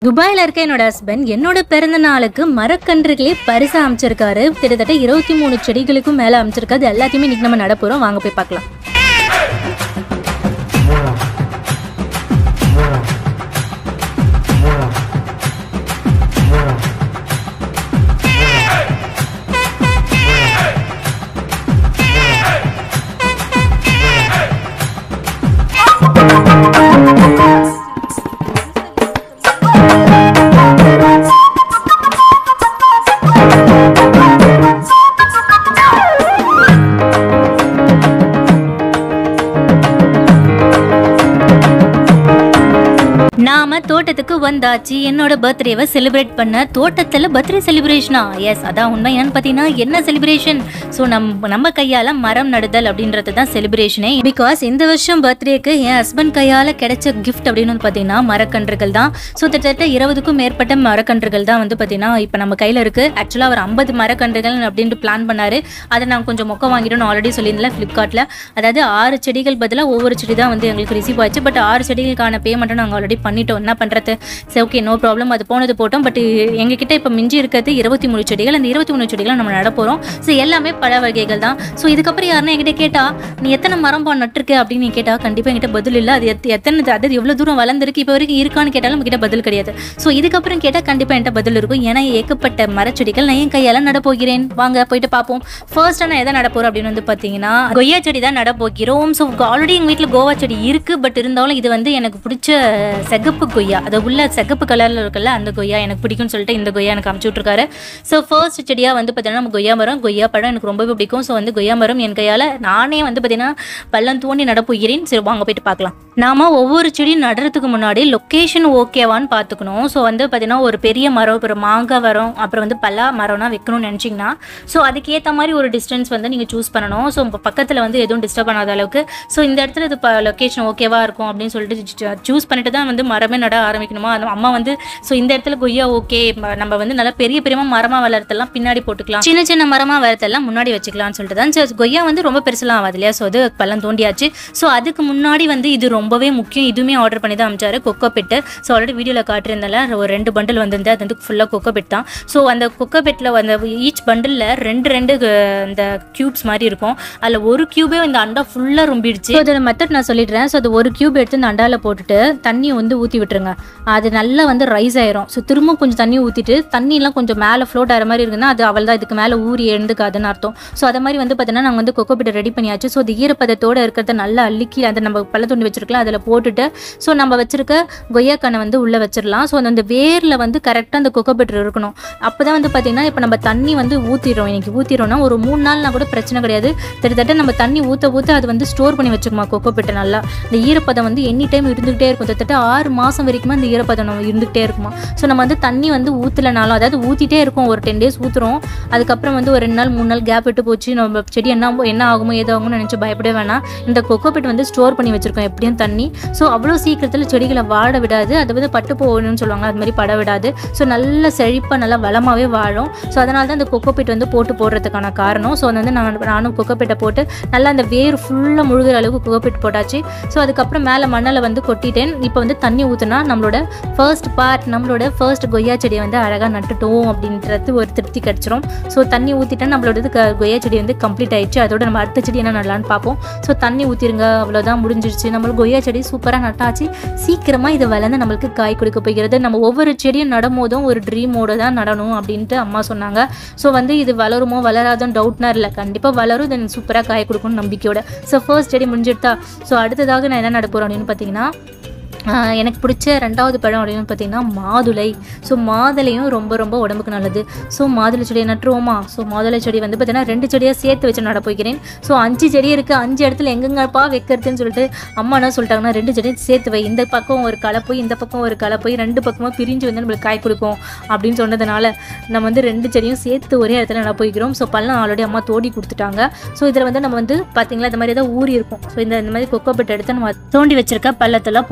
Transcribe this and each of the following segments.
துபாயில் இருக்க என்னோட ஹஸ்பண்ட் என்னோட பிறந்த நாளுக்கு மரக்கன்றுகளே பரிசா அமைச்சிருக்காரு கிட்டத்தட்ட இருபத்தி மூணு செடிகளுக்கும் மேலே அமைச்சிருக்காரு அது எல்லாத்தையுமே இன்னைக்கு நம்ம நட போகிறோம் வாங்க போய் பார்க்கலாம் நாம தோட்டத்துக்கு வந்தாச்சு என்னோட பர்த்டேவை செலிப்ரேட் பண்ண தோட்டத்தில் பர்த்டே செலிப்ரேஷனா எஸ் அதான் உண்மை என்னன்னு பார்த்தீங்கன்னா என்ன செலிப்ரேஷன் ஸோ நம்ம நம்ம கையால் மரம் நடுதல் அப்படின்றது தான் செலிப்ரேஷனே பிகாஸ் இந்த வருஷம் பர்த்டேக்கு என் ஹஸ்பண்ட் கையால் கிடைச்ச கிஃப்ட் அப்படின்னு வந்து பார்த்தீங்கன்னா மரக்கன்றுகள் தான் ஸோ கிட்டத்தட்ட இருபதுக்கும் மேற்பட்ட மரக்கன்றுகள் தான் வந்து பார்த்தீங்கன்னா இப்போ நம்ம கையில் இருக்குது ஆக்சுவலாக அவர் ஐம்பது மரக்கன்றுகள் அப்படின்ட்டு பிளான் பண்ணாரு அதை நான் கொஞ்சம் மொக்க வாங்கிட்டோம்னு ஆல்ரெடி சொல்லியிருந்தேன் ஃப்ளிப்கார்ட்டில் அதாவது ஆறு செடிகள் பதிலாக ஒவ்வொரு செடி தான் வந்து எங்களுக்கு ரிசீவ் ஆச்சு பட் ஆறு செடிகளுக்கான பேமெண்ட்டை நாங்கள் ஆல்ரெடி பண்ணிட்டோம் என்ன பண்ணுறது சரி ஓகே நோ ப்ராப்ளம் அது போனது போட்டோம் பட் எங்ககிட்ட இப்போ மிஞ்சி இருக்கிறது இருபத்தி மூணு செடிகள் அந்த இருபத்தி மூணு செடிகளை நம்ம நட போகிறோம் ஸோ எல்லாமே பழ வகைகள் தான் ஸோ இதுக்கப்புறம் யாருன்னா என்கிட்ட கேட்டால் நீ எத்தனை மரம் பா நட்டுருக்க அப்படின்னு நீ கேட்டால் கண்டிப்பாக என்கிட்ட பதில் இல்லை அது எத் எத்தனை அதாவது எவ்வளோ தூரம் வளர்ந்துருக்கு இப்போ வரைக்கும் இருக்கான்னு கேட்டாலும் நம்மகிட்ட பதில் கிடையாது ஸோ இதுக்கப்புறம் கேட்டால் கண்டிப்பாக என்கிட்ட பதில் இருக்கும் ஏன்னா ஏகப்பட்ட மரச்செடிகள் நான் என் கையால் நட போகிறேன் வாங்க போயிட்டு பார்ப்போம் ஃபர்ஸ்ட்டாக நான் எதை நட போகிறோம் அப்படின்னு வந்து பார்த்தீங்கன்னா கொய்யா செடி தான் நட போகிறோம் ஸோ ஆல்ரெடி எங்கள் வீட்டில் கோவா செடி இருக்குது பட் இருந்தாலும் இது வந்து எனக்கு பிடிச்ச செகப்பு கொய்யா அது உள்ள செகப்பு கலரில் இருக்குல்ல அந்த கொய்யா எனக்கு பிடிக்கும்னு சொல்லிட்டு இந்த கொய்யா எனக்கு அமுச்சு விட்ருக்காரு ஸோ ஃபர்ஸ்ட் செடியாக வந்து பார்த்தீங்கன்னா நம்ம கொய்யா மரம் கொய்யா பழம் எனக்கு ரொம்பவே பிடிக்கும் ஸோ வந்து கொய்யா மரம் என் கையால் நானே வந்து பார்த்தீங்கன்னா பள்ளம் தோண்டி நடப்போகிறேன் சரி வாங்க போயிட்டு பார்க்கலாம் நாம ஒவ்வொரு செடியும் நடுறதுக்கு முன்னாடி லொக்கேஷன் ஓகேவான்னு பார்த்துக்கணும் ஸோ வந்து பார்த்தீங்கன்னா ஒரு பெரிய மரம் ஒரு மாங்காய் மரம் அப்புறம் வந்து பலா மரம்னா வைக்கணும்னு நினச்சிங்கன்னா ஸோ அதுக்கேற்ற மாதிரி ஒரு டிஸ்டன்ஸ் வந்து நீங்கள் சூஸ் பண்ணணும் ஸோ இப்போ பக்கத்தில் வந்து எதுவும் டிஸ்டர்ப் பண்ணாத அளவுக்கு ஸோ இந்த இடத்துல இது லொக்கேஷன் ஓகேவா இருக்கும் அப்படின்னு சொல்லிட்டு சூஸ் பண்ணிட்டு தான் வந்து மரமே நட ஆரம்பிக்கணுமா அது அம்மா வந்து ஸோ இந்த இடத்துல கொய்யா ஓகே நம்ம வந்து நல்லா பெரிய பெரியமா மரமா வளர்த்தெல்லாம் பின்னாடி போட்டுக்கலாம் சின்ன சின்ன மரமா வளர்த்தெல்லாம் முன்னாடி வச்சுக்கலாம்னு சொல்லிட்டு தான் சரி, கொய்யா வந்து ரொம்ப பெருசெல்லாம் ஆகாது இல்லையா ஸோ அது பள்ளம் தோண்டியாச்சு ஸோ அதுக்கு முன்னாடி வந்து இது ரொம்பவே முக்கியம் இதுவுமே ஆர்டர் பண்ணி தான் அமிச்சாரு கொக்கோ பெட்டு ஸோ ஆல்ரெடி வீடியோவில் காட்டியிருந்தால ஒரு ரெண்டு பண்டில் வந்திருந்து அது வந்து ஃபுல்லாக கொக்கோ பெட் தான் ஸோ அந்த கொக்கோ பெட்டில் அந்த ஈச் பண்டிலில் ரெண்டு ரெண்டு அஹ், இந்த க்யூப்ஸ் மாதிரி இருக்கும் அதில் ஒரு க்யூபே இந்த அண்டா ஃபுல்லாக ரொம்பிடுச்சு ஸோ அதோட மெத்தட் நான் சொல்லிடுறேன் ஸோ அது ஒரு க்யூப் எடுத்து இந்த அண்டாவில் போட்டுட்டு தண்ணியை வந்து ஊற்றி விட்டுருங்க அது நல்லா வந்து ரைஸ் ஆயிரும் ஸோ திரும்ப கொஞ்சம் தண்ணி ஊற்றிட்டு தண்ணியெல்லாம் கொஞ்சம் மேலே ஃப்ளோட் ஆகிற மாதிரி இருக்குன்னா அது அவள் தான் இதுக்கு மேலே ஊறி எழுந்துக்காதுன்னு அர்த்தம் ஸோ அதை மாதிரி வந்து பார்த்தீங்கன்னா நாங்கள் வந்து கொக்கோ பிட்டை ரெடி பண்ணியாச்சு ஸோ அது ஈரப்பதத்தோட இருக்கிறத நல்லா அள்ளிக்கி அதை நம்ம பள்ள துணி வச்சிருக்கலாம் அதில் போட்டுட்டு ஸோ நம்ம வச்சிருக்க கொய்யாக்கானை வந்து உள்ளே வச்சிடலாம் ஸோ அந்த வேரில் வந்து கரெக்டாக அந்த கொக்கோ பிட்டர் இருக்கணும் அப்போ தான் வந்து பார்த்தீங்கன்னா இப்போ நம்ம தண்ணி வந்து ஊற்றிடுறோம் இன்னைக்கு ஊற்றிடுறோம்னா ஒரு மூணு நாள்னா கூட பிரச்சனை கிடையாது கிட்டத்தட்ட நம்ம தண்ணி ஊற்ற ஊற்ற அது வந்து ஸ்டோர் பண்ணி வச்சுக்குமா கொக்கோ பிட்டை நல்லா இந்த ஈரப்பதம் வந்து எனி டைம் இருந்துகிட்டே இருக்கும் கிட்டத்தட்ட ஆறு மாதம் வரைக்குமே அந்த ஈரப்பதம் நம்ம இருந்துகிட்டே இருக்குமா ஸோ நம்ம வந்து தண்ணி வந்து ஊற்றலைனாலும் அதாவது ஊற்றிட்டே இருக்கும் ஒரு டென் டேஸ் ஊற்றுறோம் அதுக்கப்புறம் வந்து ஒரு ரெண்டு நாள் மூணு நாள் கேப் விட்டு போச்சு நம்ம செடி என்ன ஆகுமோ- என்ன ஆகுமோ ஏதாகுமோ நினச்சி பயப்படவே வேணாம் இந்த கொக்கோ பிட் வந்து ஸ்டோர் பண்ணி வச்சிருக்கோம் எப்படியும் தண்ணி ஸோ அவ்வளோ சீக்கிரத்தில் செடிகளை வாட விடாது அது வந்து பட்டு போகணும்னு சொல்லுவாங்க அது மாதிரி பட விடாது ஸோ நல்ல செழிப்பாக நல்லா வளமாகவே வாழும் ஸோ அதனால தான் இந்த கொக்கோ பிட் வந்து போட்டு போடுறதுக்கான காரணம் ஸோ வந்து நான் நானும் கொக்கோ பிட்டை போட்டு நல்லா அந்த வேர் ஃபுல்லாக முழுகிற அளவுக்கு கொக்கோ பிட் போட்டாச்சு ஸோ அதுக்கப்புறம் மேலே மண்ணில் வந்து கொட்டிட்டேன் இப்போ வந்து தண்ணி ஊற்றுனா நம்மளோட ஃபர்ஸ்ட் பார்ட் நம்மளோட ஃபர்ஸ்ட் கொய்யா செடியை வந்து அழகாக நட்டுட்டோம் அப்படின்றது ஒரு திருப்தி கிடச்சிரும் ஸோ தண்ணி ஊற்றிட்டா நம்மளோட இது க- கொய்யா செடி வந்து கம்ப்ளீட் ஆயிடுச்சு அதோட நம்ம அடுத்த செடி என்ன நடலான்னு பார்ப்போம் ஸோ தண்ணி ஊற்றிருங்க அவ்வளோதான் முடிஞ்சிருச்சு நம்மளுக்கு கொய்யா செடி சூப்பராக நட்டாச்சு சீக்கிரமாக இது வளர்ந்து நம்மளுக்கு காய் கொடுக்க போகிறது நம்ம ஒவ்வொரு செடியும் நடும் போதும் ஒரு ட்ரீமோட தான் நடணும் அப்படின்ட்டு அம்மா சொன்னாங்க ஸோ வந்து இது வளருமோ வளராதுன்னு டவுட்னா இல்லை கண்டிப்பாக வளரும் தென் சூப்பராக காய் கொடுக்கும்னு நம்பிக்கையோட ஸோ ஃபர்ஸ்ட் செடி முடிஞ்சிடுதா ஸோ அடுத்ததாக நான் என்ன நட போகிறோம் அப்படின்னு பார்த்தீங்கன்னா ஆஹ் எனக்கு பிடிச்ச ரெண்டாவது பழம் அப்படின்னு பார்த்தீங்கன்னா மாதுளை ஸோ மாதுளையும் ரொம்ப ரொம்ப உடம்புக்கு நல்லது ஸோ மாதுளை செடியை நட்டுருவோமா ஸோ மாதுளை செடி வந்து பார்த்தீங்கன்னா ரெண்டு செடியாக சேர்த்து வச்சு நட போய்க்கிறேன் ஸோ அஞ்சு செடி இருக்குது அஞ்சு இடத்துல எங்கெங்கப்பா வைக்கிறதுன்னு சொல்லிட்டு அம்மா என்ன சொல்லிட்டாங்கன்னா ரெண்டு செடியும் சேர்த்து வை இந்த பக்கம் ஒரு களை போய் இந்த பக்கம் ஒரு களை போய் ரெண்டு பக்கமாக பிரிஞ்சு வந்து நம்மளுக்கு காய் கொடுக்கும் அப்படின்னு சொன்னதுனால நம்ம வந்து ரெண்டு செடியும் சேர்த்து ஒரே இடத்துல நட போய்க்கிறோம் ஸோ பள்ளம் ஆல்ரெடி அம்மா தோண்டி கொடுத்துட்டாங்க ஸோ இதில் வந்து நம்ம வந்து பார்த்தீங்களா இந்த மாதிரி ஏதாவது ஊறி இருக்கும் ஸோ இந்த இந்த மாதிரி கொக்கோ பெட் எடுத்து நம்ம தோண்டி வச்சிருக்க பள்ளத்தெல்லாம் போட்டுக்கலாம்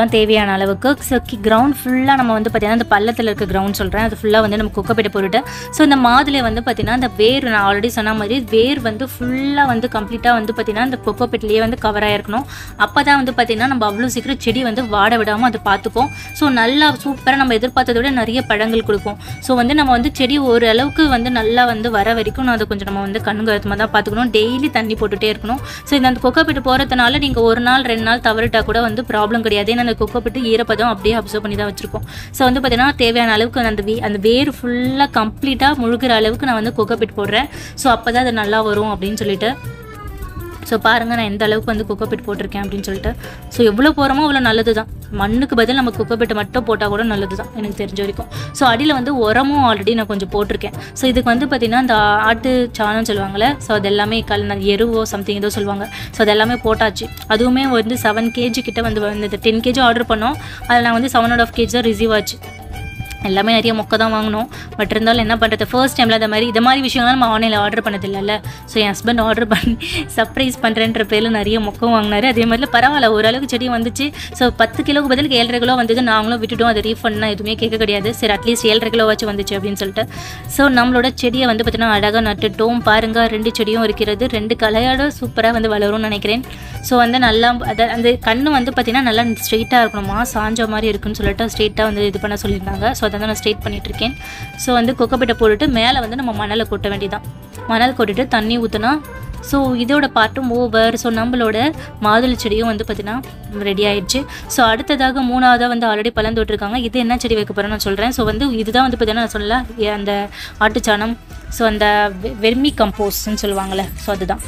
பார்த்திங்கன்னா தேவையான அளவுக்கு ஸோ கிரவுண்ட் ஃபுல்லாக நம்ம வந்து பார்த்திங்கன்னா அந்த பள்ளத்தில் இருக்க கிரவுண்ட் சொல்கிறேன் அது ஃபுல்லாக வந்து நம்ம குக்கப்பைட்டை போட்டுட்டு ஸோ இந்த மாதுளை வந்து பார்த்திங்கன்னா அந்த வேர் நான் ஆல்ரெடி சொன்ன மாதிரி வேர் வந்து ஃபுல்லாக வந்து கம்ப்ளீட்டாக வந்து பார்த்திங்கன்னா அந்த கொக்கோபெட்லேயே வந்து கவர் ஆகிருக்கணும் அப்போ தான் வந்து பார்த்திங்கன்னா நம்ம அவ்வளோ சீக்கிரம் செடி வந்து வாட விடாமல் அதை பார்த்துக்கும் ஸோ நல்லா சூப்பராக நம்ம எதிர்பார்த்ததை விட நிறைய பழங்கள் கொடுக்கும் ஸோ வந்து நம்ம வந்து செடி ஒரு அளவுக்கு வந்து நல்லா வந்து வர வரைக்கும் நான் அதை கொஞ்சம் நம்ம வந்து கண்ணு கருத்துமாக தான் பார்த்துக்கணும் டெய்லி தண்ணி போட்டுகிட்டே இருக்கணும் ஸோ இந்த அந்த கொக்கோபெட்டு போகிறதுனால நீங்கள் ஒரு நாள் ரெண்டு நாள் தவறிட்டா கூட வந்து ப்ராப்ளம் கிடையாது ஏன்னா அந்த கொக்கோபெட்டு ஈரப்பதம் அப்படியே அப்சர்வ் பண்ணி தான் வச்சுருக்கோம் ஸோ வந்து பார்த்தீங்கன்னா தேவையான அளவுக்கு அந்த வே அந்த வேர் ஃபுல்லாக கம்ப்ளீட்டாக முழுகிற அளவுக்கு நான் வந்து கொக்கோபெட் போடுறேன் ஸோ அப்போ தான் அது நல்லா வரும் அப்படின்னு சொல்லிட்டு ஸோ பாருங்கள் நான் எந்த அளவுக்கு வந்து குக்கோபெட் போட்டிருக்கேன் அப்படின்னு சொல்லிட்டு ஸோ எவ்வளோ போகிறோமோ அவ்வளோ நல்லது தான் மண்ணுக்கு பதில் நம்ம குக்கோபெட்டை மட்டும் போட்டால் கூட நல்லது தான் எனக்கு தெரிஞ்ச வரைக்கும் ஸோ அடியில் வந்து உரமும் ஆல்ரெடி நான் கொஞ்சம் போட்டிருக்கேன் ஸோ இதுக்கு வந்து பார்த்திங்கன்னா இந்த ஆட்டு சாணம் சொல்லுவாங்கள்ல ஸோ அது எல்லாமே கல் எருவோ சம்திங் ஏதோ சொல்லுவாங்க ஸோ அது எல்லாமே போட்டாச்சு அதுவுமே வந்து செவன் கேஜி கிட்ட வந்து வந்தது டென் கேஜி ஆர்டர் பண்ணோம் அதில் நான் வந்து செவன் அண்ட் ஆஃப் கேஜி தான் ரிசீவ் ஆச்சு எல்லாமே நிறைய மொக்க தான் வாங்கினோம் பட் இருந்தாலும் என்ன பண்ணுறது ஃபர்ஸ்ட் டைமில் இந்த மாதிரி இது மாதிரி விஷயங்கள்லாம் நம்ம ஆன்லைனில் ஆர்டர் பண்ணது இல்லைல்ல ஸோ என் ஹஸ்பண்ட் ஆர்டர் பண்ணி சர்ப்ரைஸ் பண்ணுறேன்ற பேரில் நிறைய மொக்கம் வாங்கினாரு அதே மாதிரி பரவாயில்ல ஓரளவுக்கு செடி வந்துச்சு ஸோ பத்து கிலோக்கு பதிலுக்கு ஏழரை கிலோ வந்தது நாங்களும் விட்டுட்டோம் அது ரீஃபண்ட்னா எதுவுமே கேட்க கிடையாது சரி அட்லீஸ்ட் ஏழரை கிலோ வச்சு வந்துச்சு அப்படின்னு சொல்லிட்டு ஸோ நம்மளோட செடியை வந்து பார்த்தீங்கன்னா அழகாக நட்டுட்டோம் பாருங்க ரெண்டு செடியும் இருக்கிறது ரெண்டு கலையோட சூப்பராக வந்து வளரும்னு நினைக்கிறேன் ஸோ வந்து நல்லா அதை அந்த கண்ணு வந்து பார்த்தீங்கன்னா நல்லா ஸ்ட்ரெயிட்டாக இருக்கணுமா சாஞ்ச மாதிரி இருக்குன்னு சொல்லிட்டு ஸ்ட்ரெயிட்டாக வந்து இது பண்ண சொல்லியிருந்தாங்க ஸோ அதை தான் நான் ஸ்ட்ரெயிட் பண்ணிட்டு இருக்கேன் ஸோ வந்து கொக்கப்பிட்டை போட்டுட்டு மேலே வந்து நம்ம மணலை கொட்ட வேண்டியதான் மணல் கொட்டிட்டு தண்ணி ஊற்றினா ஸோ இதோட பார்ட்டும் ஓவர் ஸோ நம்மளோட மாதுளை செடியும் வந்து பார்த்தீங்கன்னா ரெடி ஆயிடுச்சு ஸோ அடுத்ததாக மூணாவதாக வந்து ஆல்ரெடி பழந்து விட்டுருக்காங்க இது என்ன செடி வைக்க போகிறேன்னு நான் சொல்கிறேன் ஸோ வந்து இதுதான் வந்து பார்த்தீங்கன்னா நான் சொல்லல ஏ- அந்த ஆட்டுச்சாணம் ஸோ அந்த வெ- வெர்மி கம்போஸ்ட்னு சொல்லுவாங்கள்ல ஸோ அதுதான்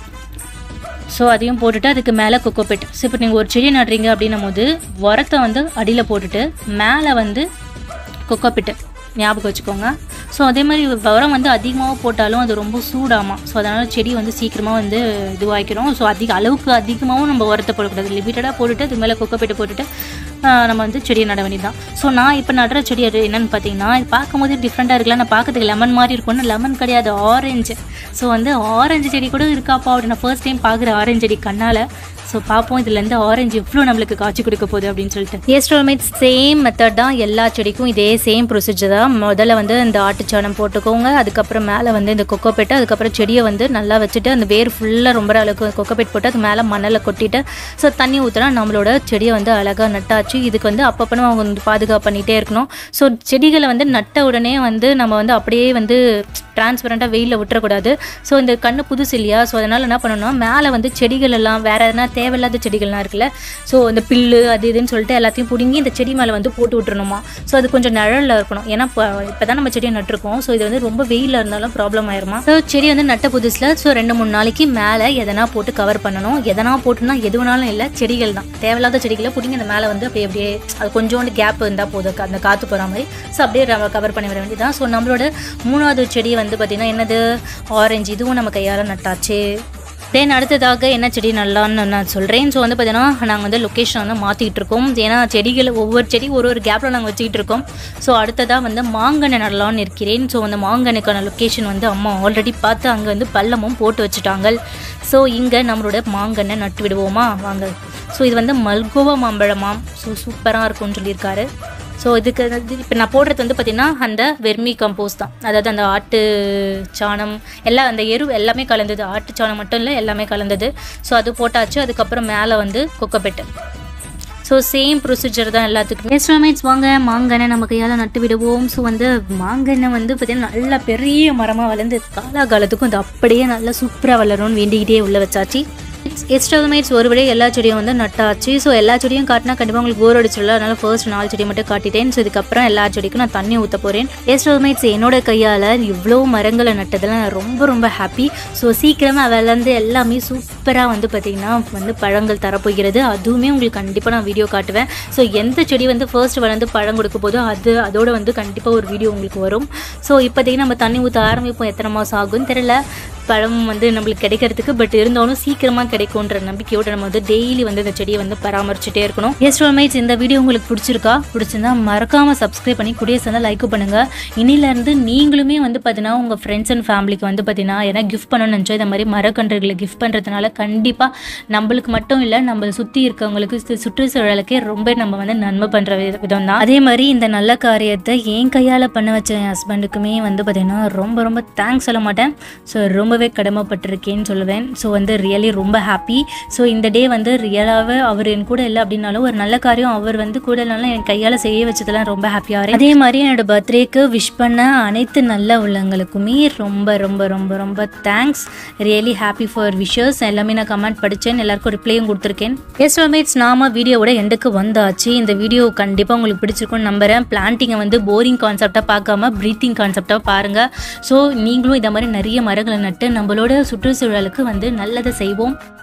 ஸோ அதையும் போட்டுட்டு அதுக்கு மேலே கொக்கோபெட் ஸோ இப்போ நீங்கள் ஒரு செடி நடுறீங்க அப்படின்னும் போது உரத்தை வந்து அடியில் போட்டுட்டு மேலே வந்து கொக்கோபிட்டு ஞாபகம் வச்சுக்கோங்க ஸோ அதே மாதிரி உரம் வந்து அதிகமாக போட்டாலும் அது ரொம்ப சூடாமா ஸோ அதனால் செடி வந்து சீக்கிரமாக வந்து இதுவாகிக்கிறோம் ஸோ அதிக அளவுக்கு அதிகமாகவும் நம்ம உரத்தை போடக்கூடாது லிமிட்டடாக போட்டுட்டு அது மேலே கொக்கோபிட்டு போட்டுட்டு ஆஹ், நம்ம வந்து செடியை நட வேண்டியதுதான் ஸோ நான் இப்போ நடுற செடி அது என்னன்னு பார்த்தீங்கன்னா இது பார்க்கும்போது டிஃப்ரெண்ட்டாக இருக்குல்ல நான் பார்க்கறதுக்கு லெமன் மாதிரி இருக்கும்னு லெமன் கிடையாது ஆரஞ்சு ஸோ வந்து ஆரஞ்சு செடி கூட இருக்காப்பா அப்படி நான் ஃபர்ஸ்ட் டைம் பார்க்குற ஆரஞ்சு செடி கண்ணால் ஸோ பார்ப்போம் இதுலேருந்து ஆரஞ்சு எவ்வளோ நம்மளுக்கு காய்ச்சி கொடுக்க போகுது அப்படின்னு சொல்லிட்டு ஏஸ்ட்ரோமேட் சேம் மெத்தட் தான் எல்லா செடிக்கும் இதே சேம் ப்ரொசீஜர் தான் முதல்ல வந்து இந்த ஆட்டுச்சாணம் போட்டுக்கோங்க அதுக்கப்புறம் மேலே வந்து இந்த கொக்கோபெட்டு அதுக்கப்புறம் செடியை வந்து நல்லா வச்சுட்டு அந்த வேர் ஃபுல்லாக ரொம்ப அளவுக்கு கொக்கோபெட் போட்டு அது மேலே மணலை கொட்டிட்டு ஸோ தண்ணி ஊற்றினா நம்மளோட செடியை வந்து அழகாக நட்டாச்சு இதுக்கு வந்து அப்பப்போ நம்ம வந்து பாதுகாப்பு பண்ணிகிட்டே இருக்கணும் ஸோ செடிகளை வந்து நட்ட உடனே வந்து நம்ம வந்து அப்படியே வந்து டிரான்ஸ்பரண்ட்டாக வெயிலில் விட்டுறக்கூடாது ஸோ இந்த கண்ணு புதுசு இல்லையா ஸோ அதனால் என்ன பண்ணணும்னா மேலே வந்து செடிகள் எல்லாம் வேறு எதனா தேவையில்லாத செடிகள்லாம் இருக்குல்ல ஸோ இந்த பில்லு அது இதுன்னு சொல்லிட்டு எல்லாத்தையும் பிடுங்கி இந்த செடி மேலே வந்து போட்டு விட்டுறணுமா ஸோ அது கொஞ்சம் நிழலில் இருக்கணும் ஏன்னா இப்போ இப்போ தான் நம்ம செடியை நட்டிருக்கோம் ஸோ இது வந்து ரொம்ப வெயிலில் இருந்தாலும் ப்ராப்ளம் ஆயிருமா ஸோ செடி வந்து நட்ட புதுசில் ஸோ ரெண்டு மூணு நாளைக்கு மேலே எதனா போட்டு கவர் பண்ணணும் எதனா போட்டுனா எது வேணாலும் இல்லை செடிகள் தான் தேவையில்லாத செடிகளை பிடிங்கி அந்த மேலே வந்து அப்படியே அப்படியே அது கொஞ்சோண்டு கேப் இருந்தால் போதும் கா- அந்த காற்று போகிற மாதிரி ஸோ அப்படியே கவர் பண்ணி வர வேண்டியதான் ஸோ நம்மளோட மூணாவது செடி வந்து பார்த்திங்கன்னா என்னது ஆரஞ்சு இதுவும் நம்ம கையால் நட்டாச்சு தென் அடுத்ததாக என்ன செடி நல்லான்னு நான் சொல்கிறேன் ஸோ வந்து பார்த்தீங்கன்னா நாங்கள் வந்து லொக்கேஷன் வந்து மாற்றிக்கிட்டு இருக்கோம் ஏன்னா செடிகள் ஒவ்வொரு செடி ஒரு ஒரு கேப்பில் நாங்கள் வச்சுக்கிட்டு இருக்கோம் ஸோ அடுத்ததாக வந்து மாங்கனை நடலான்னு இருக்கிறேன் ஸோ அந்த மாங்கனுக்கான லொக்கேஷன் வந்து அம்மா ஆல்ரெடி பார்த்து அங்கே வந்து பள்ளமும் போட்டு வச்சுட்டாங்க ஸோ இங்கே நம்மளோட மாங்கனை நட்டு விடுவோமா வாங்க ஸோ இது வந்து மல்கோவா மாம்பழமாம் ஸோ சூப்பராக இருக்கும்னு சொல்லியிருக்காரு ஸோ இதுக்கு இப்போ நான் போடுறது வந்து பார்த்திங்கன்னா அந்த வெர்மி கம்போஸ் தான் அதாவது அந்த ஆட்டு சாணம் எல்லாம் அந்த எரு எல்லாமே கலந்தது ஆட்டு சாணம் மட்டும் இல்லை எல்லாமே கலந்தது ஸோ அது போட்டாச்சு அதுக்கப்புறம் மேலே வந்து கொக்கபெட்டு ஸோ சேம் ப்ரொசீஜர் தான் எல்லாத்துக்குமே எஸ்ட்ராமேட்ஸ் வாங்க மாங்கனை நம்ம கையால் நட்டு விடுவோம் ஸோ வந்து மாங்கனை வந்து பார்த்திங்கன்னா நல்லா பெரிய மரமாக வளர்ந்து காலாகாலத்துக்கும் அது அப்படியே நல்லா சூப்பராக வளரும்னு வேண்டிக்கிட்டே உள்ள வச்சாச்சு எஸ்ட்ரோமேட்ஸ் ஒருபடி எல்லா செடியும் வந்து நட்டாச்சு ஸோ எல்லா செடியும் காட்டினா கண்டிப்பாக உங்களுக்கு போர் அடிச்சிடல அதனால ஃபர்ஸ்ட் நாலு செடி மட்டும் காட்டிட்டேன் ஸோ இதுக்கப்புறம் எல்லா செடிக்கும் நான் தண்ணி ஊற்ற போகிறேன் எஸ்ட்ரோமேட்ஸ் என்னோட கையால் இவ்வளோ மரங்களை நட்டதில் நான் ரொம்ப ரொம்ப ஹாப்பி ஸோ சீக்கிரமாக வளர்ந்து எல்லாமே சூப்பராக வந்து பார்த்திங்கன்னா வந்து பழங்கள் தரப்போகிறது அதுவுமே உங்களுக்கு கண்டிப்பாக நான் வீடியோ காட்டுவேன் ஸோ எந்த செடி வந்து ஃபர்ஸ்ட் வளர்ந்து பழம் கொடுக்க போதோ அது அதோட வந்து கண்டிப்பாக ஒரு வீடியோ உங்களுக்கு வரும் ஸோ இப்போதைக்கு நம்ம தண்ணி ஊற்ற ஆரம்பிப்போம் எத்தனை மாதம் ஆகும்னு தெரியல பழமும் வந்து நம்மளுக்கு கிடைக்கிறதுக்கு பட் இருந்தாலும் சீக்கிரமாக கிடைக்கும்ன்ற நம்பிக்கையோட நம்ம வந்து டெய்லி வந்து இந்த செடியை வந்து பராமரிச்சுட்டே இருக்கணும் எஸ் மேட்ஸ் இந்த வீடியோ உங்களுக்கு பிடிச்சிருக்கா பிடிச்சிருந்தா மறக்காம சப்ஸ்கிரைப் பண்ணி கூடிய சேர்ந்தா லைக் பண்ணுங்க இன்னிலேருந்து நீங்களுமே வந்து பார்த்தீங்கன்னா உங்கள் ஃப்ரெண்ட்ஸ் அண்ட் ஃபேமிலிக்கு வந்து பார்த்தீங்கன்னா ஏன்னா கிஃப்ட் பண்ணணும்னு நினச்சோ இந்த மாதிரி மரக்கன்றுகளை கிஃப்ட் பண்ணுறதுனால கண்டிப்பாக நம்மளுக்கு மட்டும் இல்லை நம்ம சுற்றி இருக்கவங்களுக்கு சு- சுற்றுச்சூழலுக்கே ரொம்ப நம்ம வந்து நன்மை பண்ணுற விதம் தான் அதே மாதிரி இந்த நல்ல காரியத்தை என் கையால் பண்ண வச்ச என் ஹஸ்பண்டுக்குமே வந்து பார்த்தீங்கன்னா ரொம்ப ரொம்ப தேங்க்ஸ் சொல்ல மாட்டேன் ஸோ ரொம்பவே கடமைப்பட்டிருக்கேன்னு சொல்லுவேன் ஸோ வந்து ரியலி ரொம்ப ஹாப்பி ஸோ இந்த டே வந்து ரியலாகவே அவர் என் கூட இல்லை அப்படின்னாலும் ஒரு நல்ல காரியம் அவர் வந்து கூட இல்லைனாலும் என் கையால் செய்ய வச்சதெல்லாம் ரொம்ப ஹாப்பியாக அதே மாதிரி என்னோட பர்த்டேக்கு விஷ் பண்ண அனைத்து நல்ல உள்ளங்களுக்குமே ரொம்ப ரொம்ப ரொம்ப ரொம்ப thanks really happy for wishes எல்லாமே நான் கமெண்ட் படித்தேன் எல்லாருக்கும் ரிப்ளையும் கொடுத்துருக்கேன் எஸ் மேட்ஸ் நாம வீடியோவோட எண்டுக்கு வந்தாச்சு இந்த வீடியோ கண்டிப்பாக உங்களுக்கு பிடிச்சிருக்கும்னு நம்புறேன் பிளான்ட்டிங்கை வந்து போரிங் கான்செப்டாக பார்க்காம ப்ரீத்திங் கான்செப்டாக பாருங்கள் ஸோ நீங்களும் இந்த மாதிரி நிறைய மரங்களை நட்டு நம்மளோட சுற்றுச்சூழலுக்கு வந்து நல்லதை செய்வோம்